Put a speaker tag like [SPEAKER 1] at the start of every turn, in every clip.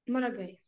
[SPEAKER 1] المرة الجاية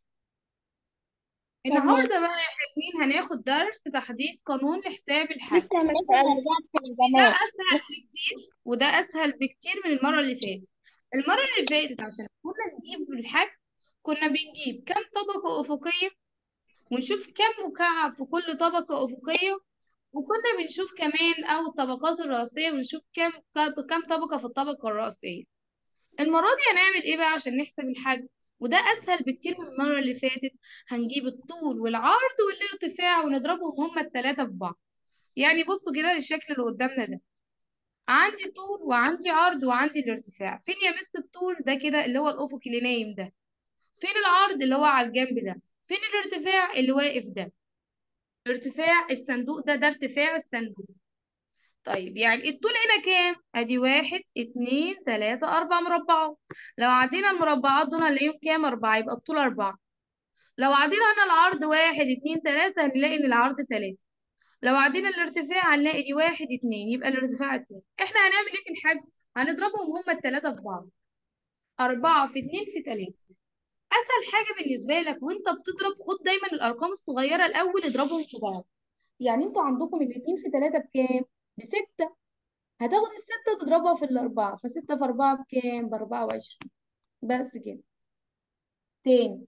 [SPEAKER 2] تمام
[SPEAKER 1] النهاردة بقى يا حلوين هناخد درس تحديد قانون لحساب الحجم
[SPEAKER 2] لسه مش رجعت
[SPEAKER 1] ده
[SPEAKER 2] البنات
[SPEAKER 1] أسهل بكتير وده أسهل بكتير من المرة اللي فاتت المرة اللي فاتت عشان كنا نجيب الحجم كنا بنجيب كم طبقة أفقية ونشوف كم مكعب في كل طبقة أفقية وكنا بنشوف كمان أو الطبقات الرئيسية ونشوف كم كم طبقة في الطبقة الرئيسية المرة دي هنعمل ايه بقى عشان نحسب الحجم وده اسهل بكتير من المرة اللي فاتت هنجيب الطول والعرض والارتفاع ونضربهم هما التلاتة في بعض يعني بصوا كده للشكل اللي قدامنا ده عندي طول وعندي عرض وعندي الارتفاع فين يا مس الطول ده كده اللي هو الافق اللي نايم ده فين العرض اللي هو على الجنب ده فين الارتفاع اللي واقف ده ارتفاع الصندوق ده ده ارتفاع الصندوق طيب يعني الطول هنا كام؟ ادي واحد اتنين تلاتة اربع مربعات لو عدينا المربعات دول هنلاقيهم كام؟ اربعة يبقى الطول اربعة لو عدينا هنا العرض واحد اتنين تلاتة هنلاقي ان العرض تلاتة لو عدينا الارتفاع هنلاقي دي واحد اتنين يبقى الارتفاع اتنين احنا هنعمل ايه في الحجم؟ هنضربهم هما التلاتة في بعض أربعة في اتنين في تلاتة أسهل حاجة بالنسبة لك وأنت بتضرب خد دايما الأرقام الصغيرة الأول اضربهم في بعض يعني أنتوا عندكم الاتنين في تلاتة بكام؟ بستة هتاخد الستة تضربها في الأربعة فستة في أربعة بكام؟ بأربعة وعشرين بس كده تاني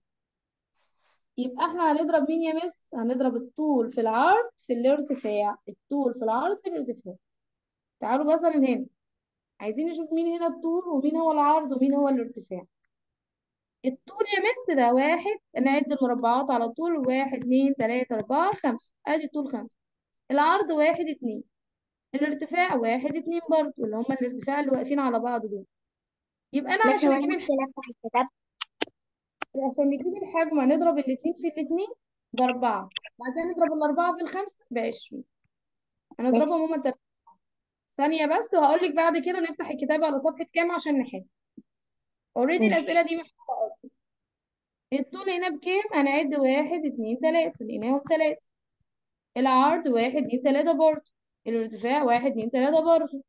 [SPEAKER 1] يبقى احنا هنضرب مين يا مس؟ هنضرب الطول في العرض في الارتفاع الطول في العرض في الارتفاع تعالوا مثلا هنا عايزين نشوف مين هنا الطول ومين هو العرض ومين هو الارتفاع الطول يا مس ده واحد نعد المربعات على طول واحد اتنين تلاتة أربعة خمسة ادي الطول خمسة العرض واحد اتنين الارتفاع واحد اتنين برضه اللي هما الارتفاع اللي واقفين على بعض دول يبقى أنا
[SPEAKER 2] بس
[SPEAKER 1] عشان
[SPEAKER 2] هو
[SPEAKER 1] أجيب
[SPEAKER 2] ممكن افتح الكتاب
[SPEAKER 1] عشان نجيب الحجم هنضرب الاتنين في الاتنين بأربعة بعدين نضرب الأربعة في الخمسة بعشرين
[SPEAKER 2] بس
[SPEAKER 1] هنضربهم هما التلاتة ثانية بس وهقول لك بعد كده نفتح الكتاب على صفحة كام عشان نحل اوريدي
[SPEAKER 2] ماشي
[SPEAKER 1] الأسئلة دي محلولة أصلا الطول هنا بكام؟ هنعد واحد اتنين تلاتة لقيناهم تلاتة العرض واحد اتنين تلاتة برضه الارتفاع واحد اتنين تلاتة برضه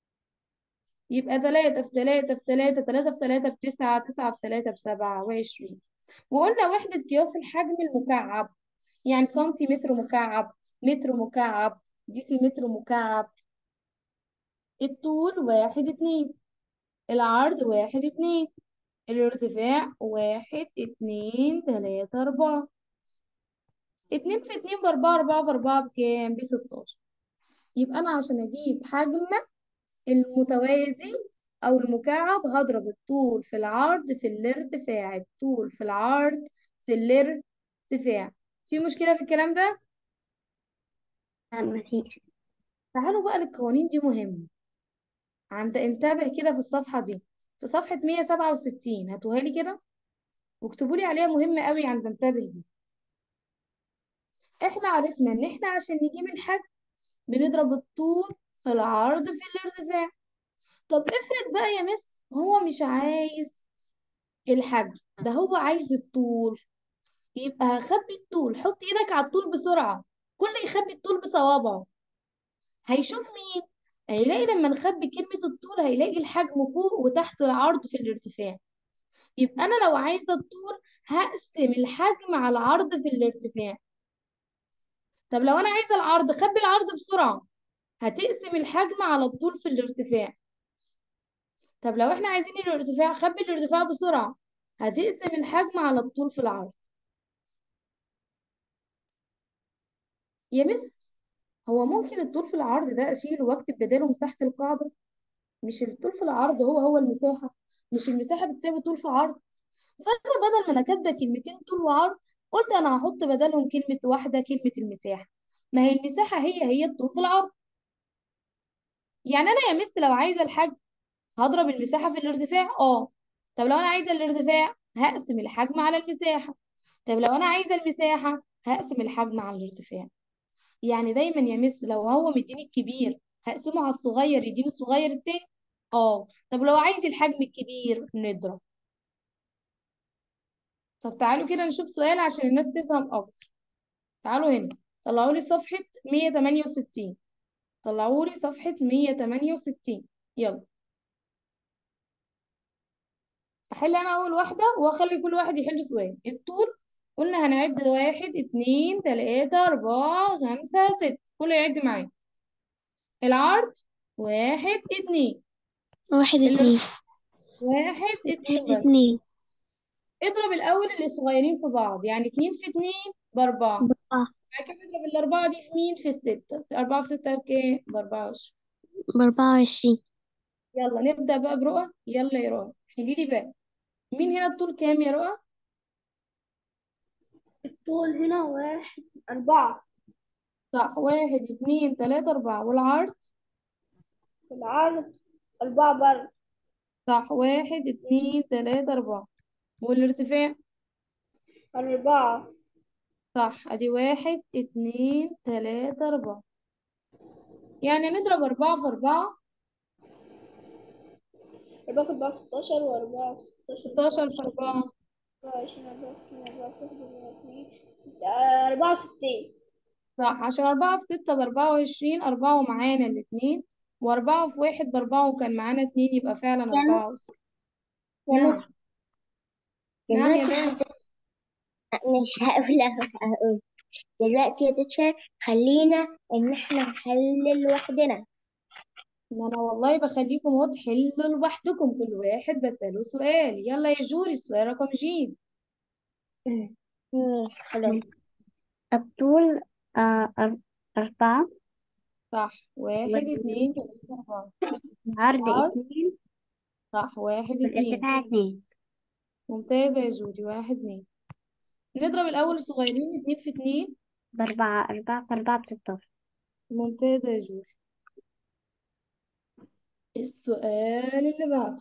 [SPEAKER 1] يبقى تلاتة في تلاتة في تلاتة تلاتة في تلاتة بتسعة تسعة في تلاتة بسبعة وعشرين وقلنا وحدة قياس الحجم المكعب يعني سنتيمتر مكعب متر مكعب ديسيمتر مكعب الطول واحد اتنين العرض واحد اتنين الارتفاع واحد اتنين تلاتة أربعة اتنين في اتنين بأربعة أربعة في أربعة بكام؟ بستاشر يبقى أنا عشان أجيب حجم المتوازي أو المكعب هضرب الطول في العرض في الارتفاع الطول في العرض في الارتفاع في مشكلة في الكلام ده؟
[SPEAKER 2] مفيش
[SPEAKER 1] تعالوا بقى للقوانين دي مهمة عند انتبه كده في الصفحة دي في صفحة 167 هاتوها لي كده واكتبوا لي عليها مهمة قوي عند انتبه دي احنا عرفنا ان احنا عشان نجيب الحجم بنضرب الطول في العرض في الارتفاع طب افرض بقى يا مس هو مش عايز الحجم ده هو عايز الطول يبقى هخبي الطول حط ايدك على الطول بسرعة كل يخبي الطول بصوابعه هيشوف مين هيلاقي لما نخبي كلمة الطول هيلاقي الحجم فوق وتحت العرض في الارتفاع يبقى أنا لو عايزة الطول هقسم الحجم على العرض في الارتفاع طب لو أنا عايزة العرض خبي العرض بسرعة هتقسم الحجم على الطول في الارتفاع طب لو احنا عايزين الارتفاع خبي الارتفاع بسرعة هتقسم الحجم على الطول في العرض يا مس هو ممكن الطول في العرض ده أشيله وأكتب بداله مساحة القاعدة مش الطول في العرض هو هو المساحة مش المساحة بتساوي طول في عرض فأنا بدل ما أنا كاتبة كلمتين طول وعرض قلت أنا هحط بدلهم كلمة واحدة كلمة المساحة ما هي المساحة هي هي الطول في العرض يعني أنا يا مس لو عايزة الحجم هضرب المساحة في الارتفاع اه طب لو أنا عايزة الارتفاع هقسم الحجم على المساحة طب لو أنا عايزة المساحة هقسم الحجم على الارتفاع يعني دايما يا مس لو هو مديني الكبير هقسمه على الصغير يديني الصغير التاني اه طب لو عايز الحجم الكبير نضرب طب تعالوا كده نشوف سؤال عشان الناس تفهم اكتر تعالوا هنا طلعوا لي صفحة 168 طلعوا لي صفحة 168 يلا احل انا اول واحده واخلي كل واحد يحل سؤال الطول قلنا هنعد واحد اتنين تلاتة اربعة خمسة ستة كله يعد معايا العرض واحد اتنين
[SPEAKER 2] واحد
[SPEAKER 1] اللي
[SPEAKER 2] اتنين
[SPEAKER 1] واحد اتنين
[SPEAKER 2] واحد
[SPEAKER 1] بس
[SPEAKER 2] اتنين
[SPEAKER 1] اضرب الاول اللي صغيرين في بعض يعني اتنين في اتنين باربعة
[SPEAKER 2] أربعة
[SPEAKER 1] بعد كده اضرب الاربعة دي في مين في الستة اربعة في ستة بكام باربعة وعشرين
[SPEAKER 2] بأربعة وعشرين
[SPEAKER 1] يلا نبدأ بقى برؤى يلا يا رؤى حلي لي بقى مين هنا الطول كام يا رؤى
[SPEAKER 2] الطول هنا واحد أربعة
[SPEAKER 1] صح واحد اتنين تلاتة أربعة والعرض
[SPEAKER 2] العرض أربعة برضه
[SPEAKER 1] صح واحد اتنين تلاتة أربعة والارتفاع
[SPEAKER 2] أربعة
[SPEAKER 1] صح ادي واحد اتنين تلاتة أربعة يعني نضرب أربعة في أربعة
[SPEAKER 2] أربعة في أربعة ستاشر وأربعة في ستاشر
[SPEAKER 1] ستاشر في أربعة
[SPEAKER 2] أربعة وعشرين أربعة في اتنين أربعة في واحد أربعة في اتنين ستة أربعة وستين
[SPEAKER 1] صح عشان أربعة في ستة بأربعة وعشرين أربعة ومعانا الاتنين وأربعة في واحد بأربعة وكان معانا اتنين يبقى فعلا أربعة وستة نعم نعم يا
[SPEAKER 2] دلوقتي
[SPEAKER 1] بنت
[SPEAKER 2] مش هقول هقول دلوقتي يا تيتشر خلينا إن إحنا نحل لوحدنا
[SPEAKER 1] ما أنا والله بخليكم اهو تحلوا لوحدكم كل واحد بسأله سؤال يلا يا جوري السؤال رقم جيم
[SPEAKER 2] ماشي خلاص الطول آه أر- أربعة
[SPEAKER 1] صح واحد اتنين تلاتة أربعة
[SPEAKER 2] والعرض
[SPEAKER 1] العرض
[SPEAKER 2] اتنين
[SPEAKER 1] صح واحد اتنين
[SPEAKER 2] والارتفاع اتنين
[SPEAKER 1] ممتازة يا جودي واحد اتنين نضرب الأول الصغيرين اتنين في اتنين
[SPEAKER 2] بأربعة أربعة في أربعة بستاشر
[SPEAKER 1] ممتازة يا جودي السؤال اللي بعده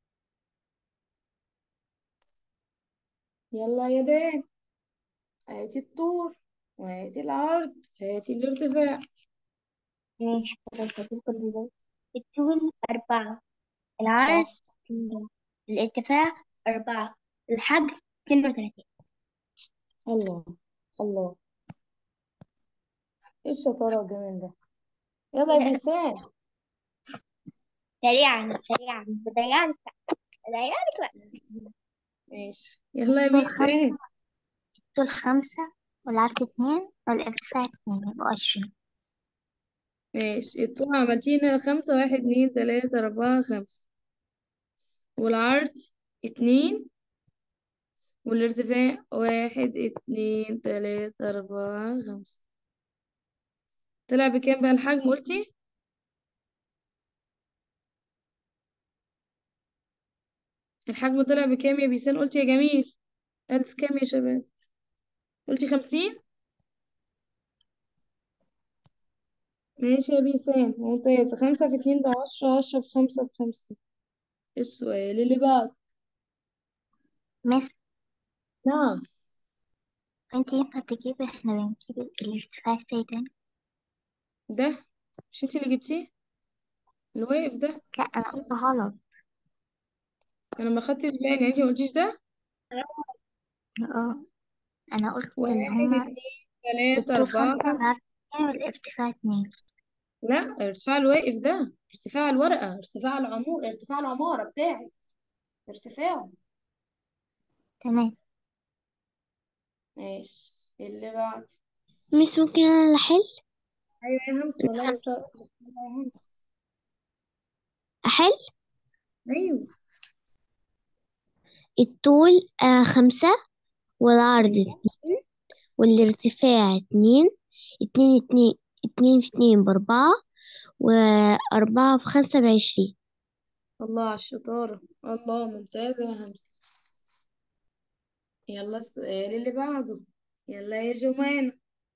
[SPEAKER 1] يلا يا دان هاتي الطول وهاتي العرض هاتي الارتفاع
[SPEAKER 2] ماشي خلاص هجيب كل ده الطول أربعة العرض
[SPEAKER 1] صح
[SPEAKER 2] اتنين الارتفاع أربعة الحجم اتنين وتلاتين
[SPEAKER 1] الله الله ايه الشطارة والجمال ده يلا يا بيسان
[SPEAKER 2] سريعا سريعا بضيعلك بضيعلك بقى
[SPEAKER 1] ماشي يلا يا
[SPEAKER 2] الطول خمسة
[SPEAKER 1] بيسان
[SPEAKER 2] الطول خمسة والعرض اتنين والارتفاع اتنين يبقوا عشرين
[SPEAKER 1] ماشي الطول عملتينا خمسة واحد اتنين تلاتة أربعة خمسة والعرض اتنين والارتفاع واحد اتنين تلاتة أربعة خمسة طلع بكام بقى الحجم قلتي؟ الحجم طلع بكام يا بيسان قلتي يا جميل قالت كام يا شباب قلتي خمسين ماشي يا بيسان ممتازة خمسة في اتنين بعشرة عشرة في خمسة بخمسة السؤال اللي بعد
[SPEAKER 2] مس
[SPEAKER 1] نعم
[SPEAKER 2] انت ينفع تجيب احنا بنجيب الارتفاع ازاي تاني
[SPEAKER 1] ده مش انتي اللي جبتيه اللي واقف ده
[SPEAKER 2] لا انا قلت غلط
[SPEAKER 1] انا ما خدتش بالي انتي ما قلتيش ده
[SPEAKER 2] اه انا قلت اللي
[SPEAKER 1] واحد
[SPEAKER 2] هما
[SPEAKER 1] اتنين تلاتة
[SPEAKER 2] الطول
[SPEAKER 1] أربعة
[SPEAKER 2] خمسة
[SPEAKER 1] خمسة
[SPEAKER 2] والعرض اتنين والارتفاع اتنين
[SPEAKER 1] لا ارتفاع الواقف ده ارتفاع الورقة ارتفاع العمود ارتفاع العمارة بتاعي ارتفاعه
[SPEAKER 2] تمام
[SPEAKER 1] ماشي اللي بعد
[SPEAKER 2] مس ممكن انا اللي احل
[SPEAKER 1] ايوه يا همس والله لسه يا همس
[SPEAKER 2] احل
[SPEAKER 1] ايوه
[SPEAKER 2] الطول آه خمسة والعرض اتنين والارتفاع اتنين اتنين اتنين اتنين في اتنين بأربعة وأربعة في خمسة بعشرين
[SPEAKER 1] الله على الشطارة الله ممتازة يا همس يلا السؤال اللي بعده يلا يا جمانة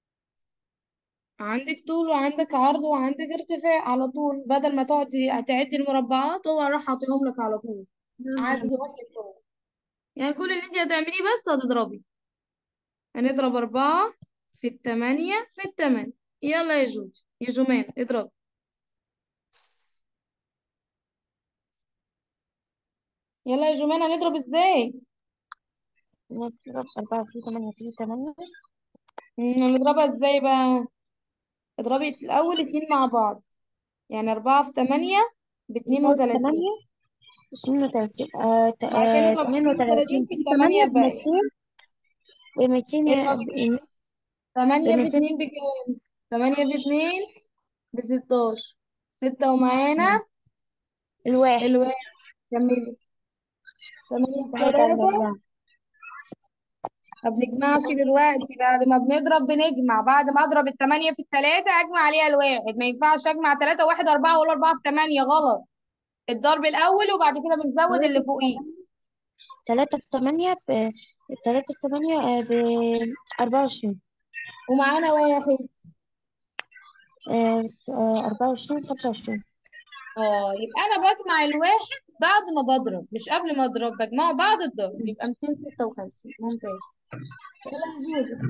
[SPEAKER 1] عندك طول وعندك عرض وعندك ارتفاع على طول بدل ما تقعدي تعدي المربعات هو راح اعطيهم لك على طول عددهم لك هو يعني كل اللي انت هتعمليه بس هتضربي هنضرب أربعة في التمانية في التمانية يلا يا جودي يا جمان اضرب يلا يا جمان هنضرب ازاي
[SPEAKER 2] نضرب أربعة في تمانية في تمانية
[SPEAKER 1] مم، هنضربها ازاي بقى اضربي الأول اتنين مع بعض يعني أربعة في تمانية باتنين
[SPEAKER 2] أربعة في
[SPEAKER 1] وتلاتين
[SPEAKER 2] تمانية اتنين وتلاتين آه ت-
[SPEAKER 1] بعد كده
[SPEAKER 2] آه،
[SPEAKER 1] نضرب
[SPEAKER 2] اتنين
[SPEAKER 1] 32
[SPEAKER 2] وتلاتين
[SPEAKER 1] في
[SPEAKER 2] في
[SPEAKER 1] الثمانية
[SPEAKER 2] تمانية
[SPEAKER 1] الباقية
[SPEAKER 2] بميتين بميتين
[SPEAKER 1] اضرب 8 في
[SPEAKER 2] بميتين
[SPEAKER 1] 2 بكام؟ 8 في 2 ب 16 6 ومعانا
[SPEAKER 2] الواحد
[SPEAKER 1] الواحد كملي 8 في
[SPEAKER 2] واحد على
[SPEAKER 1] 3
[SPEAKER 2] الأربعة
[SPEAKER 1] ما بنجمعش دلوقتي بعد ما بنضرب بنجمع بعد ما اضرب الثمانية في الثلاثة اجمع عليها الواحد ما ينفعش اجمع ثلاثة واحد أربعة وأقول أربعة في ثمانية غلط الضرب الأول وبعد كده بنزود اللي فوقيه
[SPEAKER 2] تلاتة في تمانية ب تلاتة في تمانية آه، ب أربعة وعشرين
[SPEAKER 1] ومعانا واحد
[SPEAKER 2] آه، آه، أربعة وعشرين خمسة وعشرين
[SPEAKER 1] اه يبقى انا بجمع الواحد بعد ما بضرب مش قبل ما اضرب بجمعه بعد الضرب يبقى 256 ممتاز يلا يا جودي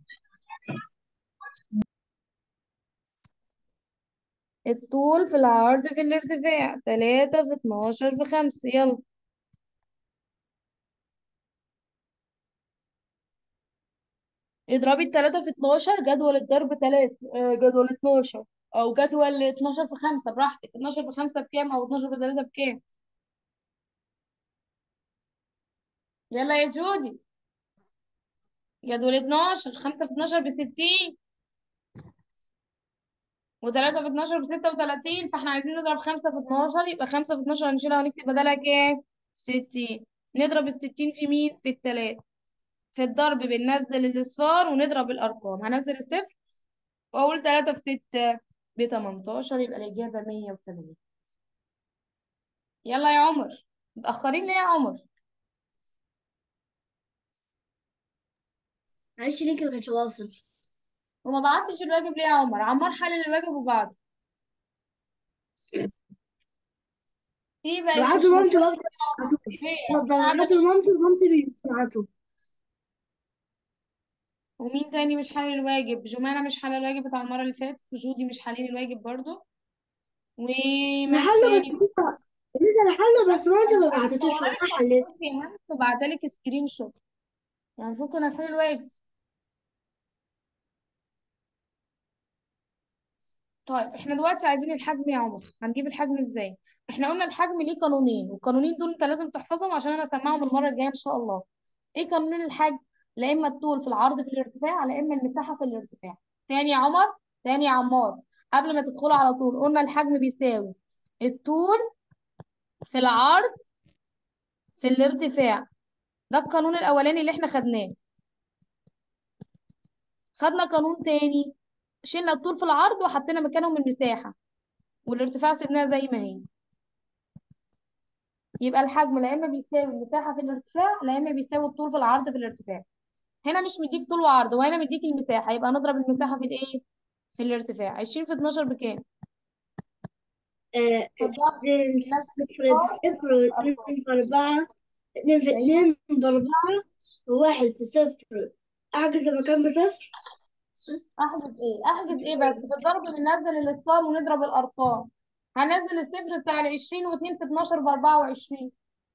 [SPEAKER 1] الطول في العرض في الارتفاع 3 في 12 في 5 يلا اضربي التلاتة في 12 جدول الضرب تلاتة آه، جدول 12 او جدول 12 في 5 براحتك 12 في 5 بكام او 12 في 3 بكام يلا يا جودي جدول 12 5 في 12 ب 60 و3 في 12 ب 36 فاحنا عايزين نضرب 5 في 12 يبقى 5 في 12 هنشيلها ونكتب بدلها كام 60 نضرب ال 60 في مين في التلاتة في الضرب بننزل الاصفار ونضرب الارقام هنزل الصفر واقول 3 في 6 ب 18 يبقى الاجابه 180 يلا يا عمر متاخرين ليه يا عمر
[SPEAKER 3] معلش لينك ما كانش واصل
[SPEAKER 1] وما بعتش الواجب ليه يا عمر عمار حلل الواجب وبعته ايه بقى مش
[SPEAKER 3] بعته مامتي
[SPEAKER 1] متفق
[SPEAKER 3] ومامتي ما بعتوش
[SPEAKER 1] فين
[SPEAKER 3] بعته لمامتي ومامتي بيبعتوا
[SPEAKER 1] ومين تاني مش حلل الواجب جمانة مش حلل الواجب بتاع المرة اللي فاتت وجودي مش حلل الواجب برضو ومن
[SPEAKER 3] نحله بس
[SPEAKER 1] تاني
[SPEAKER 3] لسه لسه نحله بس مامتي ما بعتتوش
[SPEAKER 1] والله
[SPEAKER 3] وانا حليت
[SPEAKER 1] بصي يا مهندس وبعتلك سكرين شوت يعني المفروض كنا نحل الواجب طيب احنا دلوقتي عايزين الحجم يا عمر هنجيب الحجم ازاي احنا قلنا الحجم ليه قانونين والقانونين دول انت لازم تحفظهم عشان انا اسمعهم المرة الجاية ان شاء الله ايه قانونين الحجم لا اما الطول في العرض في الارتفاع لا اما المساحة في الارتفاع تاني يا عمر تاني يا عمار قبل ما تدخلوا على طول قلنا الحجم بيساوي الطول في العرض في الارتفاع ده القانون الاولاني اللي احنا خدناه خدنا قانون تاني شلنا الطول في العرض وحطينا مكانهم المساحة والارتفاع سيبناها زي ما هي يبقى الحجم لا اما بيساوي المساحة في الارتفاع لا اما بيساوي الطول في العرض في الارتفاع هنا مش مديك طول وعرض وهنا مديك المساحة يبقى نضرب المساحة في الايه في الارتفاع 20 في 12 بكام
[SPEAKER 3] آه،
[SPEAKER 1] فالضرب
[SPEAKER 3] اتنين في
[SPEAKER 1] نفس
[SPEAKER 3] صفر بصفر واتنين في أربعة اتنين في
[SPEAKER 1] ايوه
[SPEAKER 3] اتنين بأربعة وواحد في صفر أحجز مكان بصفر
[SPEAKER 1] احجز ايه احجز ايه بس في الضرب بننزل الاصفار ونضرب الارقام هنزل الصفر بتاع ال 20 و2 في 12 ب 24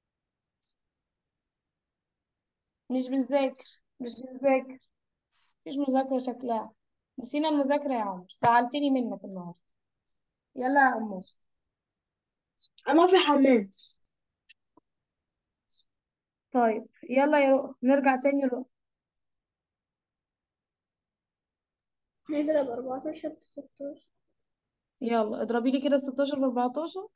[SPEAKER 1] مش بنذاكر مش بنذاكر مفيش مذاكرة شكلها نسينا المذاكرة يا عمر زعلتني منك النهاردة يلا يا أمو
[SPEAKER 3] أنا في الحمام
[SPEAKER 1] طيب يلا يا رؤى نرجع تاني رؤى
[SPEAKER 3] نضرب أربعتاشر في ستاشر
[SPEAKER 1] يلا اضربي لي كده 16 في 14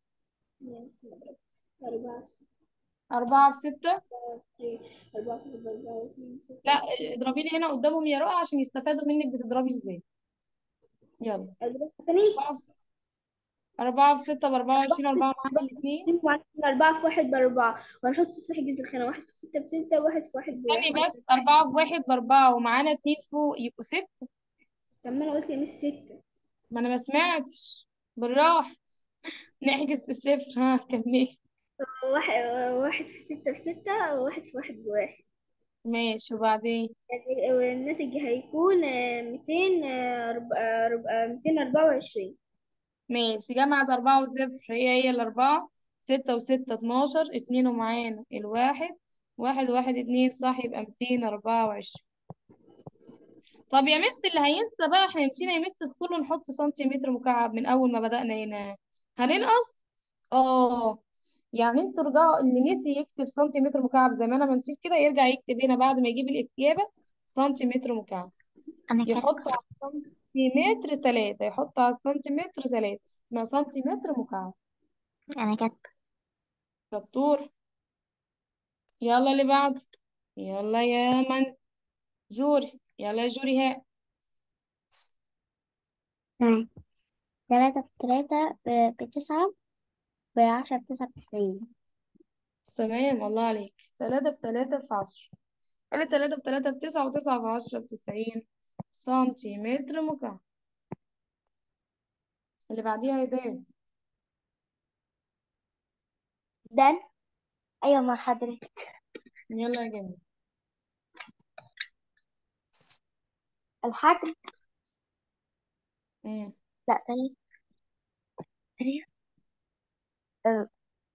[SPEAKER 3] أربعة
[SPEAKER 1] أربعة في ستة
[SPEAKER 3] أربعة في أربعة واثنين ستة
[SPEAKER 1] لا اضربي لي هنا قدامهم يا رؤى عشان يستفادوا منك بتضربي ازاي يلا
[SPEAKER 3] أضرب تاني
[SPEAKER 1] أربعة في ستة أربعة في ستة بأربعة وعشرين أربعة معانا الاتنين
[SPEAKER 3] أربعة في واحد بأربعة وهنحط صفر حجز الخانة واحد في ستة بستة وواحد في واحد
[SPEAKER 1] استني
[SPEAKER 3] بواحد
[SPEAKER 1] بس أربعة في واحد بأربعة ومعانا اتنين فوق يبقوا ستة
[SPEAKER 3] طب ما أنا قلت يا مس ستة
[SPEAKER 1] ما أنا ما سمعتش بالراحة نحجز في الصفر ها كملي
[SPEAKER 3] واحد واحد في ستة بستة وواحد في واحد بواحد
[SPEAKER 1] ماشي وبعدين
[SPEAKER 3] يعني الناتج هيكون ميتين ميتين أربعة وعشرين
[SPEAKER 1] ماشي جمعت أربعة وصفر هي هي الأربعة ستة وستة اتناشر اتنين ومعانا الواحد واحد واحد اتنين صح يبقى ميتين أربعة وعشرين طب يا مس اللي هينسى بقى احنا نسينا يا مس في كله نحط سنتيمتر مكعب من أول ما بدأنا هنا هننقص اه يعني انتوا رجعوا اللي نسي يكتب سنتيمتر مكعب زي ما انا ما نسيت كده يرجع يكتب هنا بعد ما يجيب الإجابة سنتيمتر مكعب
[SPEAKER 2] أنا كاتبة
[SPEAKER 1] يحط على السنتيمتر تلاتة يحط على السنتيمتر تلاتة اسمها سنتيمتر مكعب
[SPEAKER 2] أنا كاتبة
[SPEAKER 1] شطور يلا اللي بعده يلا يا من جوري يلا يا جوري ها
[SPEAKER 2] تمام تلاتة في تلاتة ب- بتسعة بعشرة بتسعة بتسعين
[SPEAKER 1] تمام الله عليك تلاتة في تلاتة في عشرة قال تلاتة في تلاتة في تسعة وتسعة في عشرة بتسعين سنتيمتر مكعب اللي بعديها يا دان
[SPEAKER 2] دان أيوة مع حضرتك
[SPEAKER 1] يلا يا جميل
[SPEAKER 2] الحجم
[SPEAKER 1] مم.
[SPEAKER 2] لا تاني تاني آه،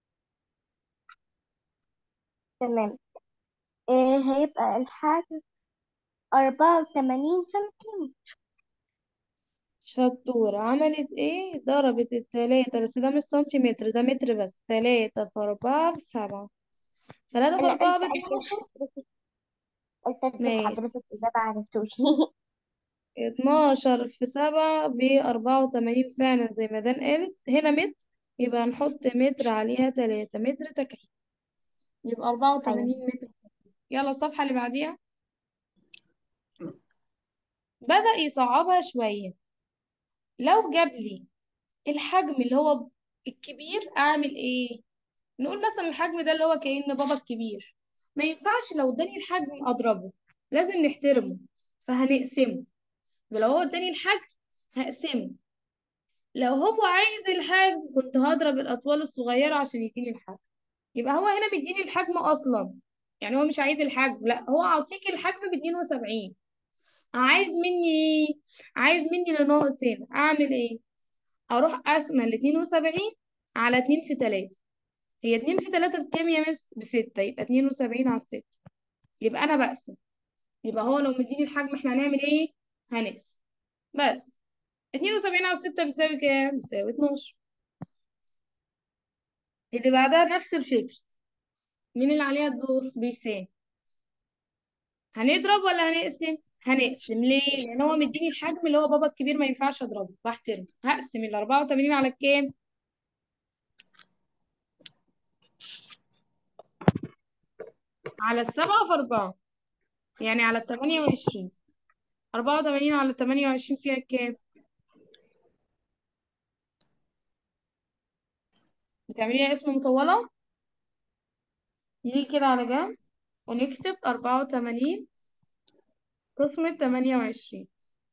[SPEAKER 2] تمام إيه هيبقى الحجم أربعة وثمانين سنتيمتر
[SPEAKER 1] شطورة عملت ايه ضربت التلاتة بس ده مش سنتيمتر ده متر بس تلاتة في أربعة في سبعة تلاتة في
[SPEAKER 2] لا
[SPEAKER 1] أربعة
[SPEAKER 2] أنت قلت
[SPEAKER 1] باتناشر
[SPEAKER 2] لحضرتك قلت أكتب
[SPEAKER 1] ماشي
[SPEAKER 2] حضرتك إجابة عن السؤال
[SPEAKER 1] اتناشر في سبعة بأربعة وتمانين فعلا زي ما دان قالت هنا متر يبقى نحط متر عليها تلاتة متر تكعيب يبقى أربعة
[SPEAKER 2] أيوة
[SPEAKER 1] وتمانين متر يلا الصفحة اللي بعديها بدأ يصعبها شوية لو جاب لي الحجم اللي هو الكبير أعمل إيه؟ نقول مثلا الحجم ده اللي هو كأن بابا الكبير ما ينفعش لو اداني الحجم أضربه لازم نحترمه فهنقسمه ولو هو اداني الحجم هقسمه لو هو عايز الحجم كنت هضرب الأطوال الصغيرة عشان يديني الحجم يبقى هو هنا مديني الحجم أصلا يعني هو مش عايز الحجم لا هو عطيك الحجم باتنين وسبعين عايز مني ايه عايز مني اللي ناقص هنا اعمل ايه اروح اقسم الاتنين وسبعين على اتنين في تلاتة هي اتنين في تلاتة بكام يا مس بستة يبقى اتنين وسبعين على الستة يبقى انا بقسم يبقى هو لو مديني الحجم احنا هنعمل ايه هنقسم بس اتنين وسبعين على الستة بتساوي كام بتساوي اتناشر اللي بعدها نفس الفكرة مين اللي عليها الدور بيساوي هنضرب ولا هنقسم هنقسم ليه لان هو مديني الحجم اللي هو بابا الكبير ما ينفعش اضربه بحترمه هقسم ال 84 على كام على السبعة في أربعة يعني على التمانية وعشرين أربعة وتمانين على التمانية وعشرين فيها كام؟ بتعمليها اسم مطولة نيجي كده على جنب ونكتب أربعة وتمانين قسمة تمانية وعشرين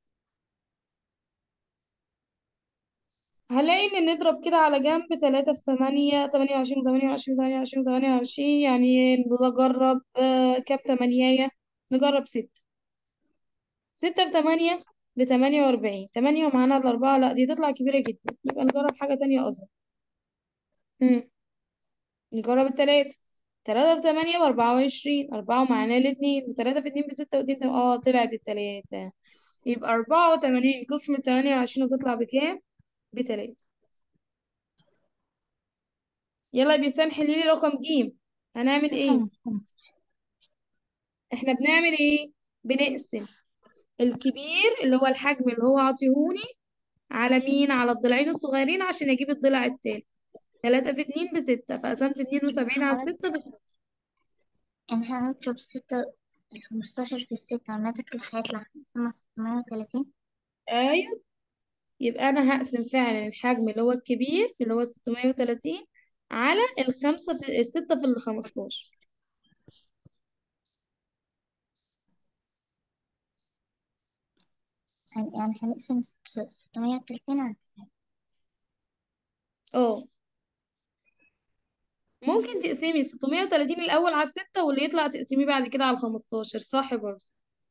[SPEAKER 1] هلاقي إن نضرب كده على جنب تلاتة في تمانية تمانية وعشرين تمانية وعشرين تمانية وعشرين تمانية وعشرين يعني نجرب آه، كام تمانية نجرب ستة ستة في تمانية بتمانية وأربعين تمانية ومعانا الأربعة لأ دي تطلع كبيرة جدا يبقى نجرب حاجة تانية أصغر مم. نجرب التلاتة تلاتة في تمانية بأربعة وعشرين أربعة ومعانا الاتنين وتلاتة في اتنين بستة واتنين تم- اه طلعت التلاتة يبقى أربعة وتمانين قسم تمانية وعشرين هتطلع بكام؟ بتلاتة يلا يا بيسان حليلي رقم جيم هنعمل ايه؟
[SPEAKER 2] خمس خمس
[SPEAKER 1] احنا بنعمل ايه؟ بنقسم الكبير اللي هو الحجم اللي هو عطيهوني على مين؟ على الضلعين الصغيرين عشان اجيب الضلع التالت تلاتة في اتنين بستة فقسمت اتنين وسبعين على
[SPEAKER 2] حضرتك
[SPEAKER 1] الستة بخمسة
[SPEAKER 2] يعني احنا هنضرب ستة الخمستاشر في الستة ونتك هيطلع خمسة ستمية وتلاتين
[SPEAKER 1] ايوه يبقى انا هقسم فعلا الحجم اللي هو الكبير اللي هو 630 على الخمسة في الستة في الخمستاشر
[SPEAKER 2] يعني يعني هنقسم ستمية وتلاتين على تسعين
[SPEAKER 1] اه ممكن تقسمي 630 الأول على الستة واللي يطلع تقسميه بعد كده على الخمستاشر صح برضه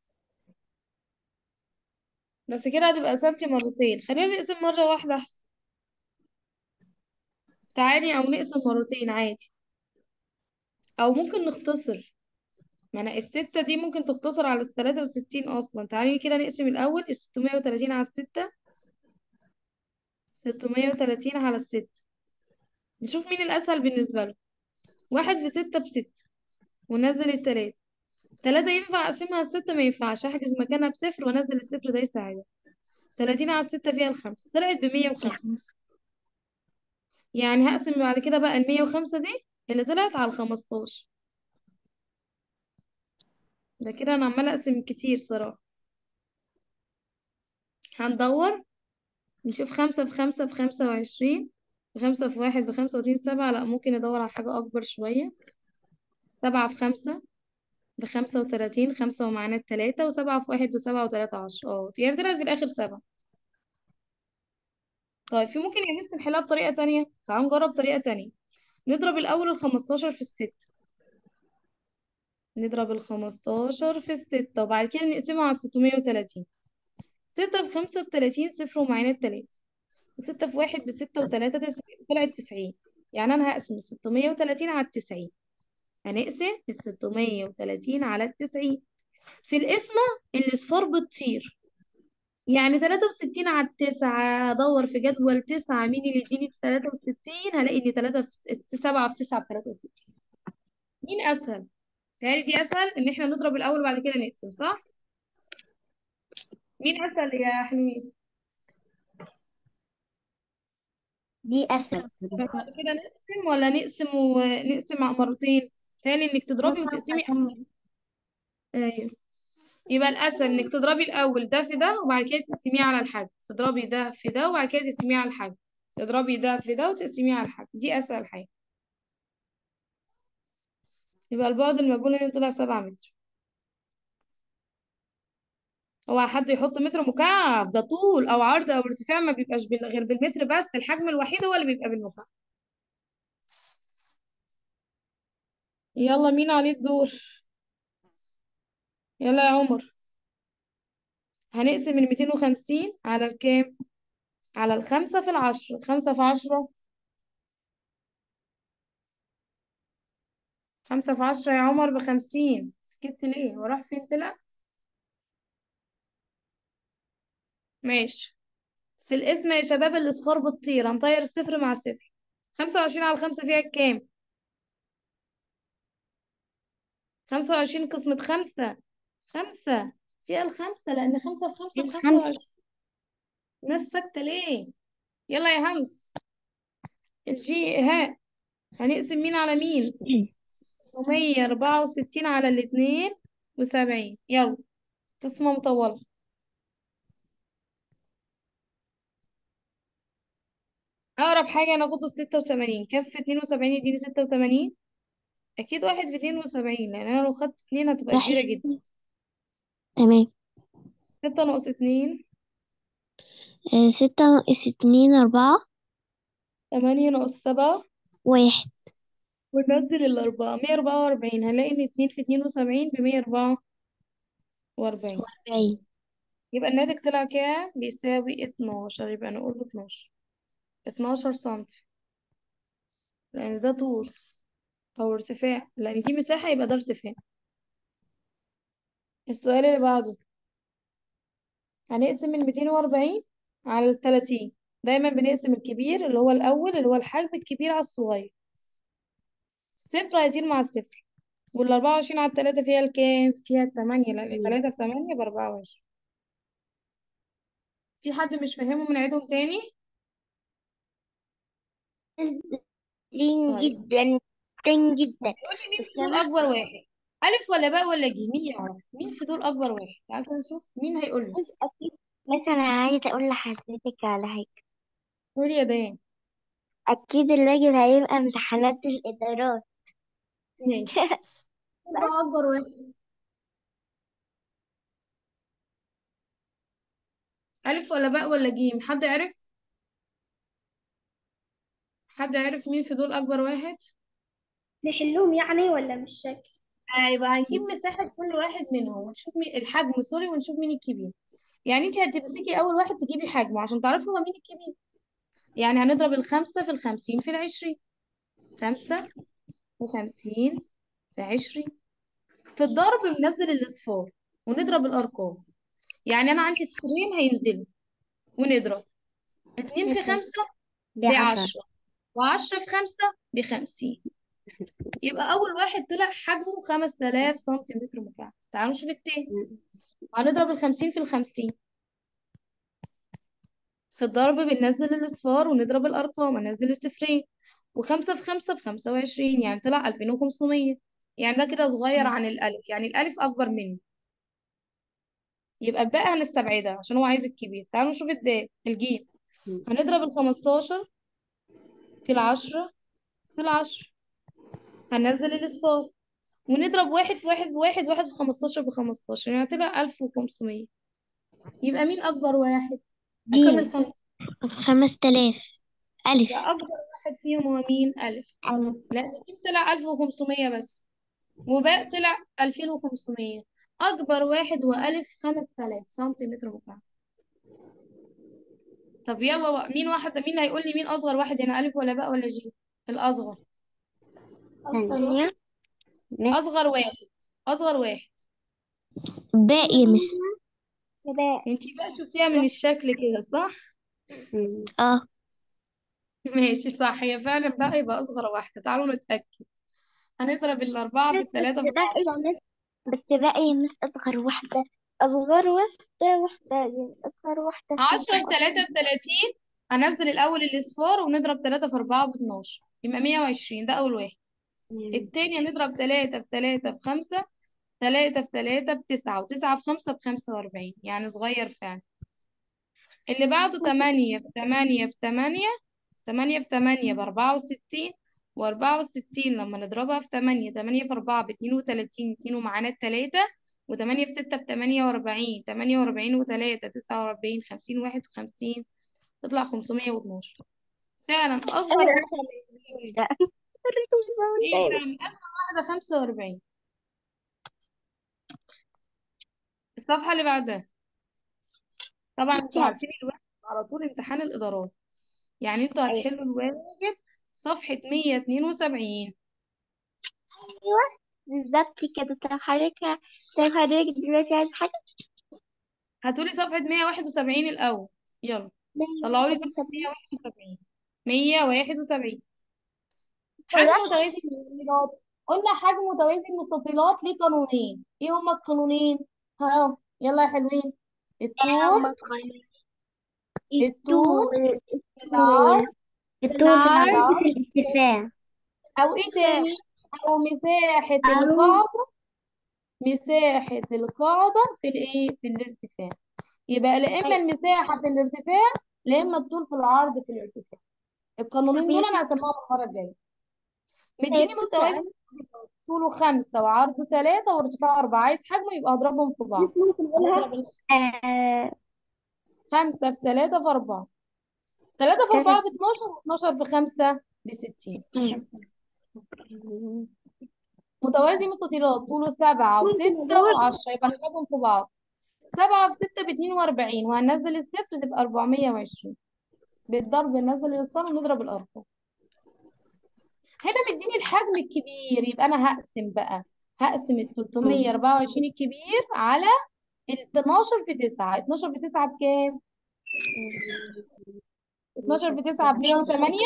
[SPEAKER 1] بس كده هتبقى قسمتي مرتين خلينا نقسم مرة واحدة أحسن تعالي أو نقسم مرتين عادي أو ممكن نختصر ما أنا الستة دي ممكن تختصر على التلاتة وستين أصلا تعالي كده نقسم الأول الستمية وتلاتين على الستة ستمية وتلاتين على الستة نشوف مين الأسهل بالنسبة له واحد في ستة بستة ونزل التلاتة تلاتة ينفع أقسمها الستة ما ينفعش أحجز مكانها بصفر وأنزل الصفر ده يساعدها تلاتين على الستة فيها الخمسة طلعت بمية وخمسة
[SPEAKER 2] الخمسة
[SPEAKER 1] يعني هقسم بعد كده بقى المية وخمسة دي اللي طلعت على الخمستاشر ده كده أنا عمالة أقسم كتير صراحة هندور نشوف خمسة في خمسة بخمسة وعشرين خمسة في واحد بخمسة واتنين سبعة لأ ممكن ندور على حاجة أكبر شوية سبعة في خمسة بخمسة وتلاتين خمسة ومعانا التلاتة وسبعة في واحد بسبعة وتلاتة عشر اه يعني طلعت في الآخر سبعة طيب في ممكن يا مس نحلها بطريقة تانية تعالوا نجرب طريقة تانية نضرب الأول الخمستاشر في الستة نضرب الخمستاشر في الستة وبعد كده نقسمها على ستمية وتلاتين ستة في خمسة بتلاتين صفر ومعانا التلاتة وستة في واحد بستة وتلاتة تس- طلعت تسعين يعني أنا هقسم الستمية وتلاتين على التسعين هنقسم الستمية وتلاتين على التسعين في القسمة الأصفار بتطير يعني تلاتة وستين على التسعة هدور في جدول تسعة مين اللي يديني تلاتة وستين هلاقي إن تلاتة في س- سبعة في تسعة بتلاتة وستين مين أسهل؟ تهيألي دي أسهل إن إحنا نضرب الأول وبعد كده نقسم صح؟ مين أسهل يا حلوين؟
[SPEAKER 2] دي أسهل
[SPEAKER 1] بعد كده نقسم ولا نقسم ونقسم مرتين؟ تهيألي إنك تضربي وتقسمي أيوه يبقى الأسهل إنك تضربي الأول ده في ده وبعد كده تقسميه على الحاجة تضربي ده في ده وبعد كده تقسميه على الحاجة تضربي ده في ده وتقسميه على الحاجة دي أسهل حاجة يبقى البعد المجهول هنا طلع سبعة متر هو حد يحط متر مكعب ده طول أو عرض أو ارتفاع ما بيبقاش بال- غير بالمتر بس الحجم الوحيد هو اللي بيبقى بالمكعب يلا مين عليه الدور يلا يا عمر هنقسم ال 250 على الكام على الخمسة في العشرة خمسة في عشرة خمسة في عشرة يا عمر بخمسين سكت ليه وراح فين طلع ماشي في الاسم يا شباب الأصفار بتطير هنطير الصفر مع صفر خمسة وعشرين على الخمسة فيها كام خمسة وعشرين قسمة خمسة خمسة فيها الخمسة لأن خمسة في خمسة بخمسة
[SPEAKER 2] الخمسة
[SPEAKER 1] وعشرين ناس ساكتة ليه يلا يا همس الجي ها هنقسم مين على مين ومية أربعة وستين على الاتنين وسبعين يلا قسمة مطولة أقرب حاجة ناخده ستة وتمانين كف اتنين وسبعين يديني ستة وتمانين أكيد واحد في اتنين وسبعين لأن أنا لو خدت اتنين هتبقى كبيرة
[SPEAKER 2] صحيح
[SPEAKER 1] جدا
[SPEAKER 2] تمام
[SPEAKER 1] ستة ناقص اتنين
[SPEAKER 2] آه، ستة ناقص اتنين أربعة
[SPEAKER 1] تمانية ناقص سبعة
[SPEAKER 2] واحد
[SPEAKER 1] وننزل الأربعة مية أربعة وأربعين هنلاقي إن اتنين في اتنين وسبعين بمية أربعة وأربعين
[SPEAKER 2] وأربعين
[SPEAKER 1] يبقى الناتج طلع كام؟ بيساوي اتناشر يبقى نقول اتناشر اتناشر سنتي لأن ده طول أو ارتفاع لأن دي مساحة يبقى ده ارتفاع السؤال اللي بعده هنقسم ال 240 على ال 30 دايما بنقسم الكبير اللي هو الأول اللي هو الحجم الكبير على الصغير الصفر هيطير مع الصفر وال 24 على التلاتة فيها الكام؟ فيها التمانية لأن تلاتة في تمانية بأربعة وعشرين في حد مش فاهمه بنعيدهم تاني؟
[SPEAKER 2] لين
[SPEAKER 1] طيب
[SPEAKER 2] جدا جدا جدا
[SPEAKER 1] يقول لي مين
[SPEAKER 2] بس
[SPEAKER 1] في دول
[SPEAKER 2] أنا
[SPEAKER 1] أكبر واحد؟ ألف ولا باء ولا جيم؟ مين يعرف؟ مين في دول أكبر واحد؟ تعالى كده نشوف مين هيقول لي
[SPEAKER 2] بس أكيد مثلا عايزة أقول لحضرتك على حاجة
[SPEAKER 1] قول يا دان
[SPEAKER 2] أكيد الواجب هيبقى امتحانات الإدارات
[SPEAKER 1] ماشي مين بقى أكبر واحد؟ ألف ولا باء ولا جيم؟ حد عرف؟ حد عرف مين في دول أكبر واحد؟
[SPEAKER 3] نحلهم يعني ولا مش شكل
[SPEAKER 1] هيبقى هنجيب مساحة كل واحد منهم ونشوف مين الحجم سوري ونشوف مين الكبير يعني انت هتمسكي أول واحد تجيبي حجمه عشان تعرفي هو مين الكبير يعني هنضرب الخمسة في الخمسين في العشرين خمسة وخمسين في عشرين في الضرب بننزل الأصفار ونضرب الأرقام يعني أنا عندي صفرين هينزلوا ونضرب اتنين في خمسة
[SPEAKER 2] بعشرة
[SPEAKER 1] بعشرة وعشرة في خمسة بخمسين يبقى أول واحد طلع حجمه 5000 سنتيمتر مكعب تعالوا نشوف التاني هنضرب الخمسين في الخمسين في الضرب بننزل الأصفار ونضرب الأرقام هننزل الصفرين وخمسة في خمسة بخمسة وعشرين يعني طلع ألفين وخمسمية يعني ده كده صغير عن الألف يعني الألف أكبر منه يبقى الباقي هنستبعدها عشان هو عايز الكبير تعالوا نشوف الدال الجيم هنضرب الخمستاشر في العشرة في العشرة هننزل الأصفار ونضرب واحد في واحد بواحد واحد في خمستاشر بخمستاشر يعني طلع ألف وخمسمية يبقى مين أكبر واحد؟ أكد
[SPEAKER 2] جيم
[SPEAKER 1] الخمسة
[SPEAKER 2] خمس تلاف ألف
[SPEAKER 1] يبقى أكبر واحد فيهم هو مين؟ ألف لأن جيم طلع ألف وخمسمية بس وباء طلع ألفين وخمسمية أكبر واحد هو ألف خمس تلاف سنتيمتر مكعب طب يلا بقى، مين واحد مين هيقول لي مين أصغر واحد هنا ألف ولا باء ولا جيم؟ الأصغر
[SPEAKER 2] ثانية مس
[SPEAKER 1] أصغر واحد أصغر واحد
[SPEAKER 2] باقي مس
[SPEAKER 1] انتي بقى شفتيها من الشكل كده صح؟
[SPEAKER 2] اه
[SPEAKER 1] ماشي صح هي فعلا بقى يبقى أصغر واحدة تعالوا نتأكد هنضرب الأربعة في التلاتة في
[SPEAKER 4] باقي يا مس بس باقي مس أصغر واحدة أصغر واحدة واحدة أصغر واحدة
[SPEAKER 1] عشرة في تلاتة في تلاتين هنزل الأول الأصفار ونضرب تلاتة في أربعة باتناشر يبقى مية وعشرين ده أول واحد التاني هنضرب تلاتة في تلاتة في خمسة تلاتة في تلاتة بتسعة وتسعة في خمسة بخمسة وأربعين يعني صغير فعلا اللي بعده تمانية في تمانية في تمانية تمانية في تمانية بأربعة وستين وأربعة وستين لما نضربها في تمانية تمانية في أربعة باتنين وتلاتين اتنين ومعانا التلاتة وتمانية في ستة بتمانية وأربعين تمانية وأربعين وتلاتة تسعة وأربعين خمسين واحد وخمسين تطلع خمسمية واتناشر فعلا أصغر
[SPEAKER 4] أنا
[SPEAKER 1] واحدة
[SPEAKER 4] ده
[SPEAKER 1] إيه فعلا أصغر واحدة خمسة وأربعين الصفحة اللي بعدها طبعا انتوا عارفين الواجب على طول امتحان الإدارات يعني انتوا هتحلوا الواجب صفحة مية اتنين وسبعين
[SPEAKER 4] بالظبط كده طب حضرتك طب حضرتك دلوقتي عايز حاجة
[SPEAKER 1] هاتولي صفحة مية واحد وسبعين الأول يلا طلعوا لي صفحة مية واحد وسبعين مية واحد وسبعين حجم متوازي المستطيلات قلنا حجم متوازي المستطيلات ليه قانونين ايه هما القانونين ها يلا يا حلوين الطول الطول في العرض
[SPEAKER 4] الطول في
[SPEAKER 1] العرض
[SPEAKER 4] العرض في الارتفاع
[SPEAKER 1] أو إيه تاني أو مساحة القاعدة مساحة القاعدة في الإيه في الارتفاع يبقى لا إما المساحة في الارتفاع لا إما الطول في العرض في الارتفاع القانونين دول أنا هسمعهم المرة الجاية مديني متوازي طوله خمسة وعرضه ثلاثة وارتفاعه أربعة عايز حجمه يبقى أضربهم في بعض
[SPEAKER 4] ممكن نقولها
[SPEAKER 1] هنضرب
[SPEAKER 4] آه
[SPEAKER 1] خمسة في ثلاثة في أربعة ثلاثة في أربعة باتناشر واتناشر في خمسة بستين متوازي مستطيلات طوله سبعة وستة وعشرة يبقى نضربهم في بعض سبعة في ستة باتنين وأربعين وهننزل الصفر تبقى أربعمية وعشرين بالضرب ننزل الأصفار ونضرب الأرقام هنا مديني الحجم الكبير يبقى أنا هقسم بقى هقسم ال 324 الكبير على ال 12 في 9 12 في 9 بكام؟ 12 في 9 ب 108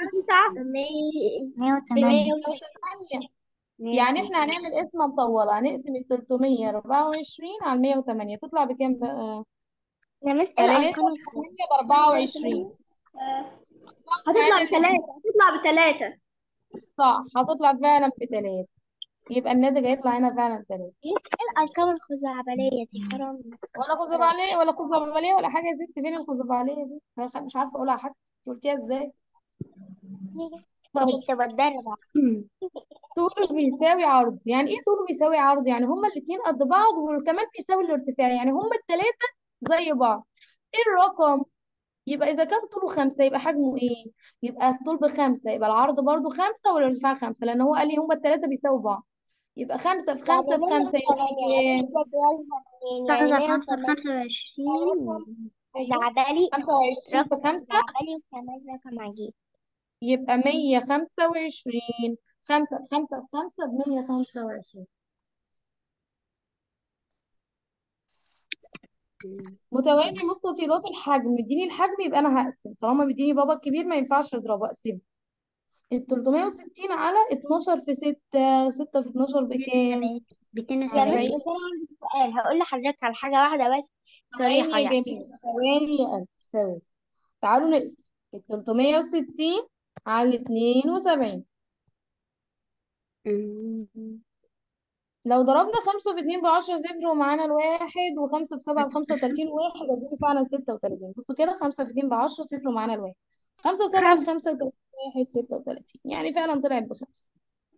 [SPEAKER 1] يعني احنا هنعمل قسمة مطولة هنقسم ال 324 على 108 تطلع بكام بقى؟
[SPEAKER 4] يا مس
[SPEAKER 1] 3
[SPEAKER 4] الأرقام
[SPEAKER 1] ب 24
[SPEAKER 3] هتطلع بثلاثة هتطلع بثلاثة
[SPEAKER 1] صح هتطلع فعلا بثلاثة يبقى الناتج هيطلع هنا فعلا ثلاثة
[SPEAKER 4] الأرقام الخزعبلية دي حرام
[SPEAKER 1] ولا خزعبلية ولا خزعبلية ولا حاجة يا ست فين الخزعبلية دي؟ أنا مش عارفة أقولها حتى أنت قلتيها إزاي؟
[SPEAKER 4] كنت بتدرب
[SPEAKER 1] طوله بيساوي عرض يعني ايه طوله بيساوي عرض يعني هما الاتنين قد بعض وكمان بيساوي الارتفاع يعني هما التلاتة زي بعض ايه الرقم يبقى اذا كان طوله خمسة يبقى حجمه ايه يبقى الطول بخمسة يبقى العرض برضو خمسة والارتفاع خمسة لان هو قال لي هما التلاتة بيساوي بعض يبقى خمسة في خمسة في خمسة يبقى كام
[SPEAKER 4] يعني خمسة وعشرين خزعبلي
[SPEAKER 1] خمسة وعشرين في خمسة
[SPEAKER 4] خزعبلي وكمان رقم عجيب
[SPEAKER 1] يبقى مية خمسة وعشرين خمسة في خمسة في خمسة بمية خمسة وعشرين متوازي مستطيلات الحجم مديني الحجم يبقى انا هقسم طالما مديني بابا الكبير ما ينفعش اضربه اقسمه ال 360 على 12 في 6 6 في 12 بكام؟
[SPEAKER 4] باتنين
[SPEAKER 1] أربعين.
[SPEAKER 4] وسبعين بس أنا عندي سؤال هقول لحضرتك على حاجة واحدة بس
[SPEAKER 1] ثواني
[SPEAKER 4] صريحة
[SPEAKER 1] يا
[SPEAKER 4] يعني
[SPEAKER 1] جميل ثواني يا قلب ثواني تعالوا نقسم ال 360 على 72
[SPEAKER 4] أمم.
[SPEAKER 1] لو ضربنا خمسة في اتنين بعشرة صفر ومعانا الواحد وخمسة في سبعة بخمسة وتلاتين واحد هيجيلي فعلا ستة وتلاتين بصوا كده خمسة في اتنين بعشرة صفر ومعانا الواحد خمسة في سبعة بخمسة وتلاتين واحد ستة وتلاتين يعني فعلا طلعت بخمسة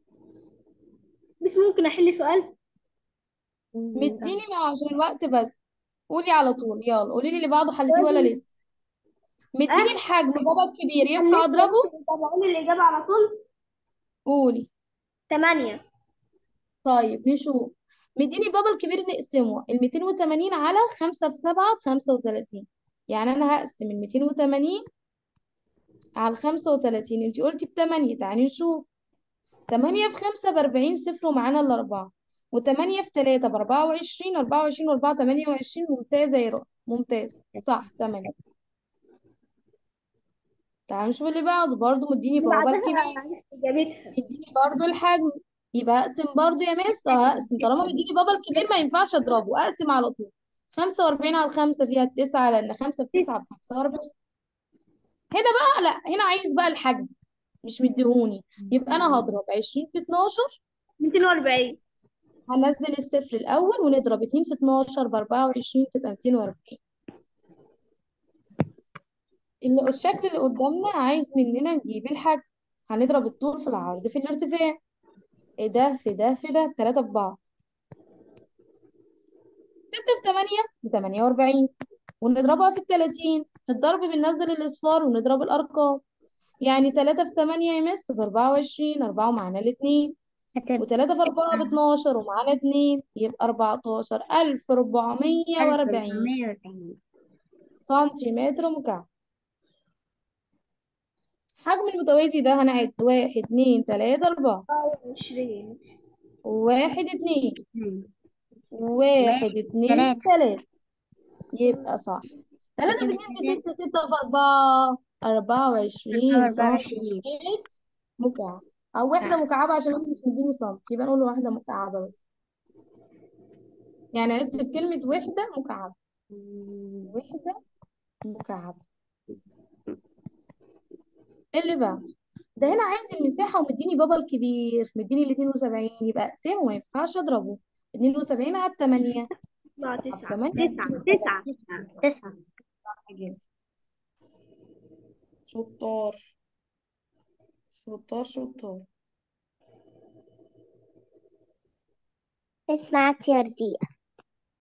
[SPEAKER 3] بس ممكن احل سؤال
[SPEAKER 1] مديني بقى عشان الوقت بس قولي على طول يلا قولي لي اللي بعده حلتيه ولا لسه مديني
[SPEAKER 3] أه؟
[SPEAKER 1] الحجم بابا الكبير ينفع اضربه
[SPEAKER 3] طب اقول الاجابه على طول
[SPEAKER 1] قولي
[SPEAKER 3] 8
[SPEAKER 1] طيب نشوف مديني بابا الكبير نقسمه ال 280 على 5 في 7 ب 35 يعني انا هقسم ال 280 على 35 انت قلتي ب 8 تعالي نشوف 8 في 5 ب 40 صفر ومعانا الأربعة و8 في 3 ب 24 24 و4 28 ممتازة يا رؤى ممتازة صح 8 تعالي نشوف اللي بعده برضه مديني
[SPEAKER 3] اللي
[SPEAKER 1] بابا
[SPEAKER 3] بعدها
[SPEAKER 1] الكبير
[SPEAKER 3] عرفت اجابتها
[SPEAKER 1] مديني برضه الحجم يبقى اقسم برضه يا مس اه هقسم طالما مديني بابا الكبير ما ينفعش اضربه اقسم على طول 45 على 5 فيها التسعة لأن 5 في 9 ب 45 هنا بقى لا هنا عايز بقى الحجم مش مديهوني يبقى أنا هضرب 20 في 12
[SPEAKER 3] 240
[SPEAKER 1] هنزل الصفر الأول ونضرب 2 في 12 ب 24 تبقى 240 اللي الشكل اللي قدامنا عايز مننا نجيب الحجم هنضرب الطول في العرض في الارتفاع ايه ده في ده في ده التلاتة في بعض 6 في 8 ب 48 ونضربها في التلاتين في الضرب بننزل الأصفار ونضرب الأرقام يعني 3 في 8 يمس ب 24 4 ومعانا الاتنين
[SPEAKER 4] هتبقى
[SPEAKER 1] وتلاتة في أربعة باتناشر ومعانا اتنين يبقى أربعتاشر ألف ربعمية وأربعين
[SPEAKER 4] 1440
[SPEAKER 1] سنتيمتر مكعب حجم المتوازي ده هنعد واحد اتنين تلاتة أربعة
[SPEAKER 3] 20
[SPEAKER 1] واحد اتنين
[SPEAKER 4] اتنين
[SPEAKER 1] واحد اتنين
[SPEAKER 4] تلاتة
[SPEAKER 1] تلاتة يبقى صح تلاتة في اتنين بستة ستة في أربعة أربعة وعشرين
[SPEAKER 4] أربعة وعشرين
[SPEAKER 1] سنتيمتر مكعب أو وحدة
[SPEAKER 4] صح
[SPEAKER 1] مكعبة عشان انت مش مديني سنتي يبقى نقول واحدة مكعبة بس يعني نكتب كلمة وحدة مكعبة وحدة مكعبة اللي بعده ده هنا عايز المساحة ومديني بابا الكبير مديني ال 72 يبقى اقسمه ما ينفعش اضربه 72 على 8
[SPEAKER 3] لا
[SPEAKER 1] على
[SPEAKER 3] 9
[SPEAKER 1] 8
[SPEAKER 4] تسعة تسعة تسعة تسعة
[SPEAKER 1] شطار شطار شطار
[SPEAKER 4] اسمعك يا رديئة